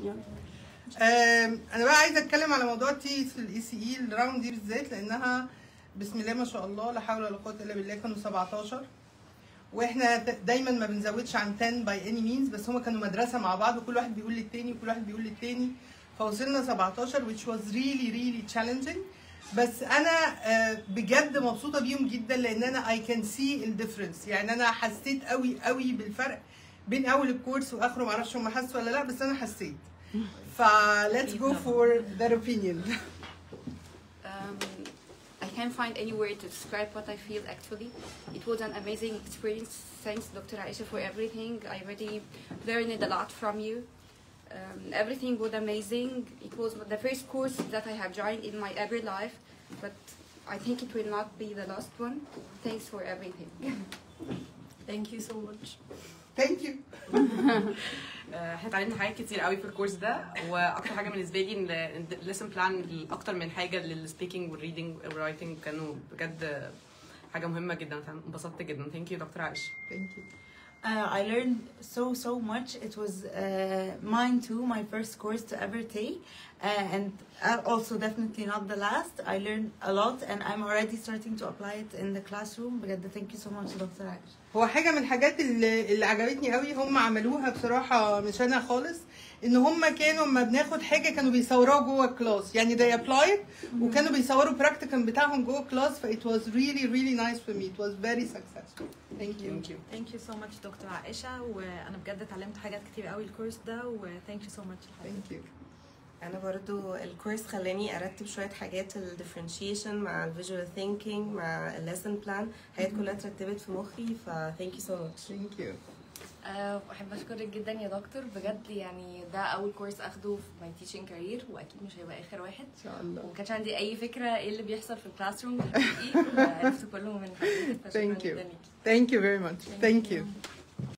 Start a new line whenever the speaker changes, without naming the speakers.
آم، انا بقى عايزه اتكلم على موضوع التي في الاي سي اي الراوند دي بالذات لانها بسم الله ما شاء الله لا حول ولا قوه الا بالله كانوا 17 واحنا ت- دايما ما بنزودش عن 10 باي اني مينز بس هما كانوا مدرسه مع بعض وكل واحد بيقول للتاني وكل واحد بيقول للتاني فوصلنا 17 which was really really challenging بس انا آه، بجد مبسوطه بيهم جدا لان انا I can see الديفرنس يعني انا حسيت قوي قوي بالفرق بين اول الكورس واخره معرفش هم حسوا ولا لا بس انا حسيت ف let's go for their opinion
Um, I can't find any word to describe what I feel actually. It was an amazing experience. Thanks, Dr. Aisha, for everything. I really learned a lot from you. Um, everything was amazing. It was the first course that I have joined in my ever life, but I think it will not be the last one. Thanks for everything.
Thank you so much.
thank you
آه، احنا اتعلمنا حاجات كتير قوي في الكورس ده واكتر حاجه بالنسبه لي ان الليسن بلان اكتر من حاجه للسبيكينج والريدنج والرايتنج كانوا بجد حاجه مهمه جدا انبسطت جدا ثانك يو دكتور عائشه
thank you
Uh, I learned so so much. It was uh, mine too, my first course to ever take, uh, and uh, also definitely not the last. I learned a lot, and I'm already starting to apply it in the classroom. بجد thank you so much, Dr. Aish.
هو حاجه من الحاجات اللي, اللي عجبتني قوي هم عملوها بصراحه مش انا خالص ان هم كانوا لما بناخد حاجه كانوا بيصوروها جوه الكلاس يعني they applied وكانوا بيصوروا براكتيكال بتاعهم جوه الكلاس ف it was really really nice for me it was very successful thank you
ثانك يو
Thank you so much دكتور عائشة وانا بجد اتعلمت حاجات كتير قوي الكورس ده و thank you so much
thank you
انا برضو الكورس خلاني ارتب شويه حاجات الديفرنشيشن مع الفيجوال ثينكينج مع الليسن بلان حاجات كلها اترتبت في مخي ف thank you so much
thank you
أه بحب اشكرك جدا يا دكتور بجد يعني ده اول كورس اخده في ماي تيشنج كارير واكيد مش هيبقى اخر واحد
ان شاء الله
وما كانش عندي اي فكره ايه اللي بيحصل في الكلاس روم بالحقيقي عرفت كله من حضرتك فشكرا
Thank you.
جدا ليكي
thank you very much thank you